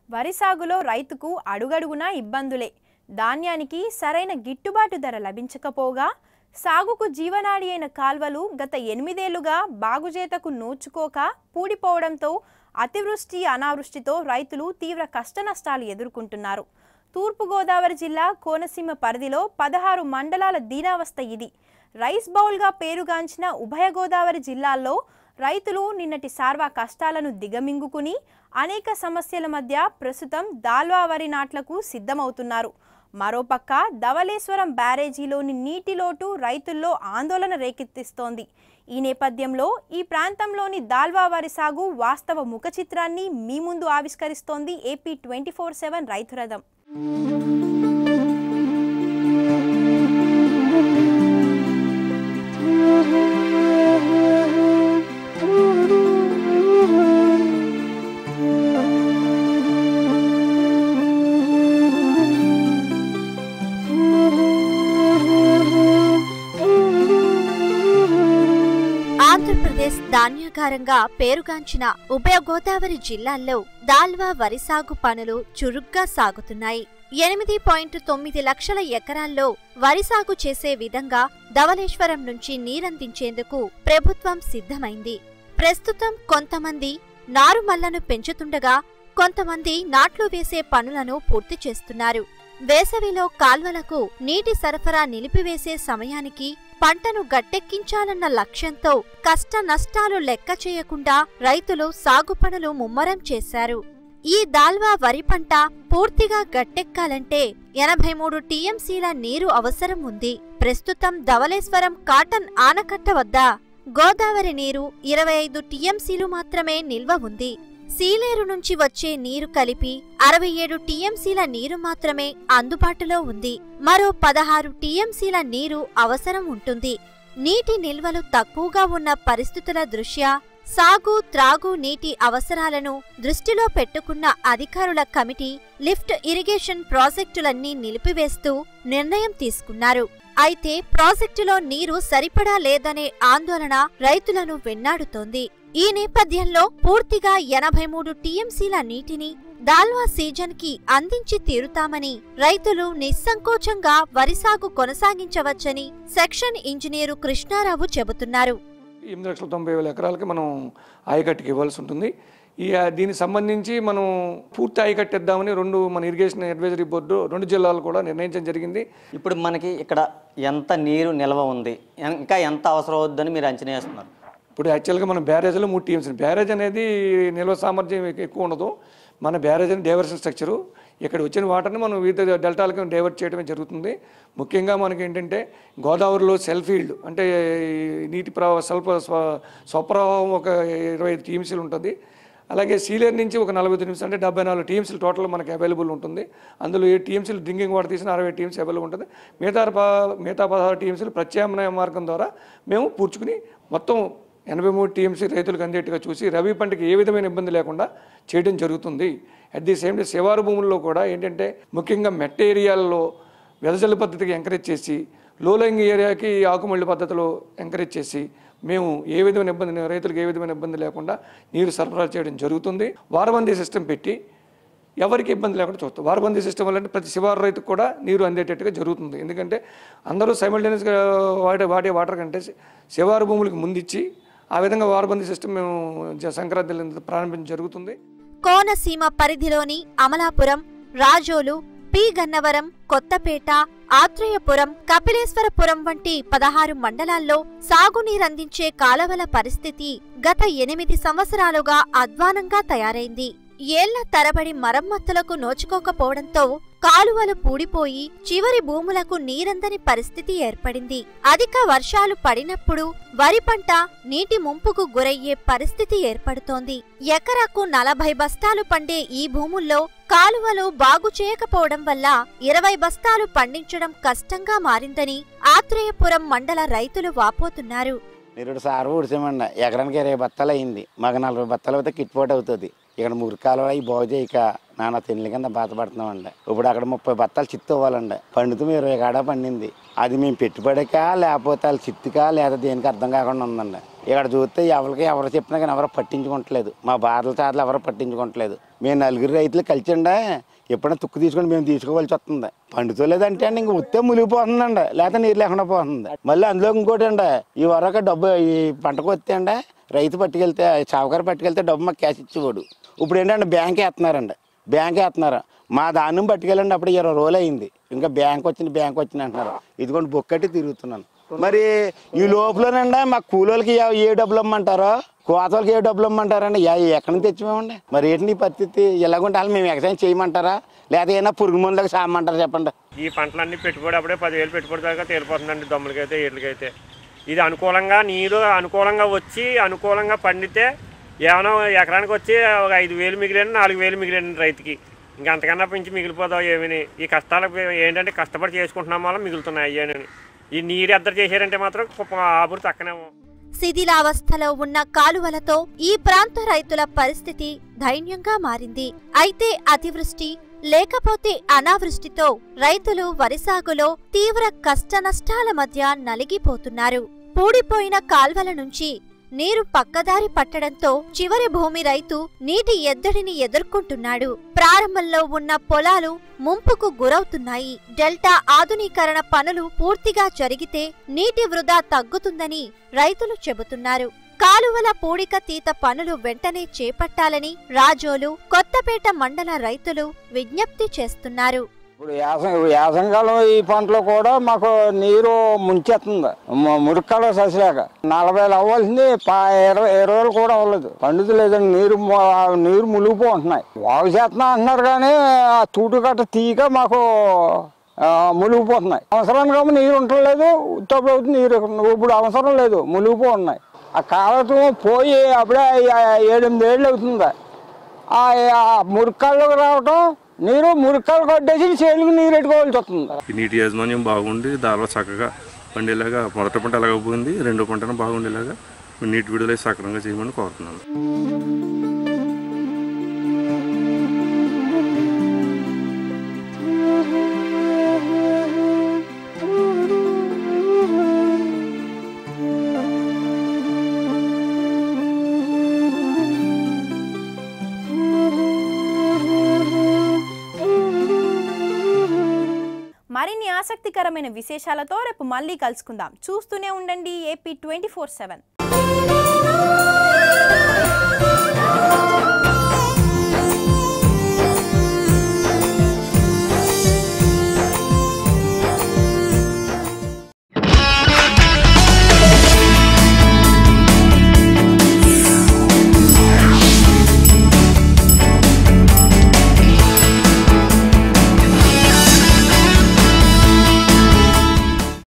వరి సాగులో రైతుకు అడుగడుగునా ఇబ్బందులే ధాన్యానికి సరైన గిట్టుబాటు ధర లభించకపోగా సాగుకు జీవనాడి అయిన కాల్వలు గత ఎనిమిదేళ్లుగా బాగుజేతకు నోచుకోక పూడిపోవడంతో అతివృష్టి అనావృష్టితో రైతులు తీవ్ర కష్టనష్టాలు ఎదుర్కొంటున్నారు తూర్పుగోదావరి జిల్లా కోనసీమ పరిధిలో పదహారు మండలాల దీనావస్థ ఇది రైస్ బౌల్గా పేరుగాంచిన ఉభయ గోదావరి జిల్లాల్లో రైతులు నిన్నటి సార్వా కష్టాలను దిగమింగుకుని అనేక సమస్యల మధ్య ప్రస్తుతం దాల్వా వరి నాట్లకు సిద్ధమవుతున్నారు మరోపక్క ధవళేశ్వరం బ్యారేజీలోని నీటి లోటు రైతుల్లో ఆందోళన రేకెత్తిస్తోంది ఈ నేపథ్యంలో ఈ ప్రాంతంలోని దాల్వా వరి సాగు వాస్తవ ముఖ చిత్రాన్ని మీ ముందు ఆవిష్కరిస్తోంది ఏపీ ట్వంటీ ఫోర్ సెవెన్ రైతు రథం ఆంధ్రప్రదేశ్ ధాన్యాగారంగా పేరుగాంచిన ఉభయ గోదావరి జిల్లాల్లో దాల్వా వరి సాగు పనులు చురుగ్గా సాగుతున్నాయి ఎనిమిది పాయింట్ తొమ్మిది లక్షల ఎకరాల్లో వరి సాగు చేసే విధంగా ధవళేశ్వరం నుంచి నీరందించేందుకు ప్రభుత్వం సిద్ధమైంది ప్రస్తుతం కొంతమంది నారుమల్లను పెంచుతుండగా కొంతమంది నాట్లు వేసే పనులను పూర్తి చేస్తున్నారు వేసవిలో కాల్వలకు నీటి సరఫరా నిలిపివేసే సమయానికి పంటను గట్టెక్కించాలన్న లక్ష్యంతో కష్ట నష్టాలు లెక్క చేయకుండా రైతులు సాగు పనులు ముమ్మరం చేశారు ఈ దాల్వా వరి పంట పూర్తిగా గట్టెక్కాలంటే ఎనభై మూడు టీఎంసీల నీరు అవసరం ఉంది ప్రస్తుతం ధవళేశ్వరం కాటన్ ఆనకట్ట వద్ద గోదావరి నీరు ఇరవై ఐదు టీఎంసీలు మాత్రమే నిల్వ ఉంది సీలేరు నుంచి వచ్చే నీరు కలిపి అరవై ఏడు టీఎంసీల నీరు మాత్రమే అందుబాటులో ఉంది మరో పదహారు టీఎంసీల నీరు అవసరం ఉంటుంది నీటి నిల్వలు తక్కువగా ఉన్న పరిస్థితుల దృష్ట్యా సాగు త్రాగు నీటి అవసరాలను దృష్టిలో పెట్టుకున్న అధికారుల కమిటీ లిఫ్ట్ ఇరిగేషన్ ప్రాజెక్టులన్నీ నిలిపివేస్తూ నిర్ణయం తీసుకున్నారు అయితే ప్రాజెక్టులో నీరు సరిపడా లేదనే ఆందోళన రైతులను వెన్నాడుతోంది ఈ నేపథ్యంలో పూర్తిగా ఎనభై మూడు టీఎంసీల నీటిని దాల్వా సీజన్ కి అందించి తీరుతామని రైతులు నిస్సంకోచంగా వరి సాగు కొనసాగించవచ్చని సెక్షన్ ఇంజనీరు కృష్ణారావు చెబుతున్నారు ఎనిమిది లక్షల తొంభై వేల ఎకరాలకి మనం ఆయకట్టుకి ఇవ్వాల్సి ఉంటుంది ఈ ఆ, దీనికి సంబంధించి మనం పూర్తి ఆయకట్టిద్దామని రెండు మన ఇరిగేషన్ అడ్వైజరీ బోర్డు రెండు జిల్లాలు కూడా నిర్ణయించడం జరిగింది ఇప్పుడు మనకి ఇక్కడ ఎంత నీరు నిల్వ ఉంది ఇంకా ఎంత అవసరం అవుద్దని మీరు అంచనా వేస్తున్నారు ఇప్పుడు యాక్చువల్గా మనం బ్యారేజ్లో మూడు టీమ్స్ బ్యారేజ్ అనేది నిల్వ సామర్థ్యం ఎక్- ఎక్కువ ఉండదు మన బ్యారేజ్ అని డైవర్షన్ స్ట్రక్చరు ఇక్కడ వచ్చిన వాటర్ని మనం వివిధ డెల్టాలకు డైవర్ట్ చేయడమే జరుగుతుంది ముఖ్యంగా మనకి ఏంటంటే గోదావరిలో సెల్ ఫీల్డ్ అంటే ఈ నీటి ప్రవాహ స్వల్ప స్వ- స్వప్రవాహం ఒక ఇరవై ఐదు టీమ్స్లు ఉంటుంది అలాగే సీలేరు నుంచి ఒక నలభై టీమ్స్ అంటే డెబ్బై నాలుగు టీమ్స్లు టోటల్ మనకి అవైలబుల్ ఉంటుంది అందులో ఏ టీమ్స్లు డ్రింకింగ్ వాటర్ తీసిన అరవై టీమ్స్ అవైలబుల్ ఉంటుంది మిగతా ప- మిగతా పదహారు టీమ్స్లు ప్రత్యామ్నాయ మార్గం ద్వారా మేము పూడ్చుకుని మొత్తం ఎనభై మూడు టీఎంసీ రైతులకు అందేట్టుగా చూసి రబీ పంటకి ఏ విధమైన ఇబ్బంది లేకుండా చేయడం జరుగుతుంది అట్ ది సేమ్ డే శివారు భూముల్లో కూడా ఏంటంటే ముఖ్యంగా మెట్ట ఏరియాల్లో వెదజల్లు పద్ధతికి ఎంకరేజ్ చేసి లోలైంగ్ ఏరియాకి ఆకుమల్లి పద్ధతిలో ఎంకరేజ్ చేసి మేము ఏ విధమైన ఇబ్బంది రైతులకు ఏ విధమైన ఇబ్బంది లేకుండా నీరు సరఫరా చేయడం జరుగుతుంది వారబందీ సిస్టమ్ పెట్టి ఎవరికి ఇబ్బంది లేకుండా చూస్తాం వారబందీ సిస్టమ్ వల్ల అంటే ప్రతి శివారు రైతుకు కూడా నీరు అందేటట్టుగా జరుగుతుంది ఎందుకంటే అందరూ సైమల్టేనియస్గా వాడే వాడే వాటర్ కంటే శివారు భూములకు ముందిచ్చి ఆ విధంగా వారబందీ సిస్టమ్ మేము జ- సంక్రాంతి ప్రారంభించడం జరుగుతుంది కోనసీమ పరిధిలోని అమలాపురం రాజోలు పి గన్నవరం కొత్తపేట ఆత్రేయపురం కపిలేశ్వరపురం వంటి పదహారు మండలాల్లో సాగునీరందించే కాలవల పరిస్థితి గత ఎనిమిది సంవత్సరాలుగా అధ్వానంగా తయారైంది ఏళ్ల తరబడి మరమ్మతులకు నోచుకోకపోవడంతో కాలువలు పూడిపోయి చివరి భూములకు నీరందని పరిస్థితి ఏర్పడింది అధిక వర్షాలు పడినప్పుడు వరి పంట నీటి ముంపుకు గురయ్యే పరిస్థితి ఏర్పడుతోంది ఎకరాకు నలభై బస్తాలు పండే ఈ భూముల్లో కాలువలు బాగు చేయకపోవడం వల్ల ఇరవై బస్తాలు పండించడం కష్టంగా మారిందని ఆత్రేయపురం మండల రైతులు వాపోతున్నారు నిరుడు సారు ఊడిసామండి ఎకరానికి ఇరవై బత్తాలు అయింది మాకు నలభై బత్తాలు అయితే కిట్టుబాటు అవుతుంది ఇక్కడ మురికి కాలువ అవి బాగు చేయక నాన్న తిండి కింద బాధపడుతున్నామండి ఇప్పుడు అక్కడ ముప్పై బత్తాలు చిత్తు ఇవ్వాలండి పండుతూ ఇరవై కాడ పండింది అది మేము పెట్టుబడికా లేకపోతే వాళ్ళ చిత్తుకా లేదా దేనికి అర్థం కాకుండా ఉందండి ఇక్కడ చూస్తే ఎవరికి ఎవరు చెప్పినా కానీ ఎవరు పట్టించుకోవట్లేదు మా బాధల చాటలు ఎవరు పట్టించుకోవట్లేదు మేము నలుగురు రైతులు కలిసిండే ఎప్పుడైనా తుక్కు తీసుకొని మేము తీసుకోవాల్సి వస్తుంది పండుతోలేదంటే అండి ఇంక ఉత్తే మునిగిపోతుందండి లేకపోతే నీరు లేకుండా పోతుంది మళ్ళీ అందులో ఇంకోటి అండి ఈ వరకు డబ్బు ఈ పంటకు వస్తే అండి రైతు పట్టుకెళ్తే చావకారు పట్టుకెళ్తే డబ్బు మాకు క్యాష్ ఇచ్చేవాడు ఇప్పుడు ఏంటంటే బ్యాంక్ వేస్తున్నారండి బ్యాంక్ వేస్తున్నారు మా దాన్ని పట్టుకెళ్ళండి అప్పుడు ఇరవై రోజులు అయింది ఇంకా బ్యాంక్ వచ్చింది బ్యాంక్ వచ్చింది అంటున్నారు ఇదిగోండి బొక్కట్టి తిరుగుతున్నాను మరి ఈ లోపలనండి మా కూలోళ్ళకి ఏ- ఏ డబ్బులు ఇమ్మంటారో కోతలకి ఏ డబ్బులు ఇమ్మంటారండి యా- ఎక్కడి నుంచి తెచ్చిమేమండి మరి ఏంటి నీ పరిస్థితి ఎలాగుంటే వాళ్ళు మేము ఎక్సైజ్ చేయమంటారా లేదా ఏమైనా పురుగు మందులకు సామంటారా చెప్పండి ఈ పంటలన్నీ పెట్టుబడి అప్పుడే పదివేలు పెట్టుబడి దాకా తేలిపోతుందండి దమ్ములకైతే వీటికైతే ఇది అనుకూలంగా నీరు అనుకూలంగా వచ్చి అనుకూలంగా పండితే ఏమైనా ఎకరానికి వచ్చి ఒక ఐదు వేలు మిగిలిన నాలుగు వేలు మిగిలిన రైతుకి ఇంకా అంతకన్నా పెంచి మిగిలిపోతావు ఏమని ఈ కష్టాలకు ఏంటంటే కష్టపడి చేసుకుంటున్నాం వల్ల మిగులుతున్నాయి అయ్యానని ఈ నీరు ఎద్దరు చేశారంటే మాత్రం పాపం ఆబురు చక్కనే శిథిలావస్థలో ఉన్న కాలువలతో ఈ ప్రాంత రైతుల పరిస్థితి దైన్యంగా మారింది అయితే అతివృష్టి లేకపోతే అనావృష్టితో రైతులు వరి సాగులో తీవ్ర కష్టనష్టాల మధ్య నలిగిపోతున్నారు పూడిపోయిన కాల్వల నుంచి నీరు పక్కదారి పట్టడంతో చివరి భూమి రైతు నీటి ఎద్దడిని ఎదుర్కొంటున్నాడు ప్రారంభంలో ఉన్న పొలాలు ముంపుకు గురవుతున్నాయి డెల్టా ఆధునీకరణ పనులు పూర్తిగా జరిగితే నీటి వృధా తగ్గుతుందని రైతులు చెబుతున్నారు కాలువల పూడిక తీత పనులు వెంటనే చేపట్టాలని రాజోలు కొత్తపేట మండల రైతులు విజ్ఞప్తి చేస్తున్నారు ఇప్పుడు యాసం యాసంకాలం ఈ పంటలో కూడా మాకు నీరు ముంచేస్తుంది మ- మురికాలు ససిలేక నలభై అవ్వాల్సింది పా ఇరవై ఇరవై వేలు కూడా అవ్వలేదు పండుత లేదండి నీరు ము- ఆ నీరు మునిగిపోతున్నాయి బాగు చేస్తున్నా అంటున్నారు కానీ ఆ తూటు గట్ట తీయక మాకు ఆ, మునిగిపోతున్నాయి అవసరానికి నీరు ఉండలేదు ఉత్తప్పుడు అవుతుంది నీరు ఇప్పుడు అవసరం లేదు మునిగిపోతున్నాయి ఆ కాలతం పోయి అప్పుడే ఏడెనిమిది ఏళ్ళు అవుతుంది ఆ ఆ మురికాల్లోకి రావటం నీరు మురికాలు కొట్టేసి చేనుకు నీరు పెట్టుకోవాల్సి వస్తుంది ఈ నీటి యాజమాన్యం బాగుండి దానిలో చక్కగా పండేలాగా మొదటి పంట ఎలాగ పోయింది రెండో పంటను బాగుండేలాగా నీటి విడుదల సక్రమంగా చేయమని కోరుతున్నాను మరిన్ని ఆసక్తికరమైన విశేషాలతో రేపు మళ్ళీ కలుసుకుందాం చూస్తూనే ఉండండి ఏపీ ట్వంటీ ఫోర్ సెవెన్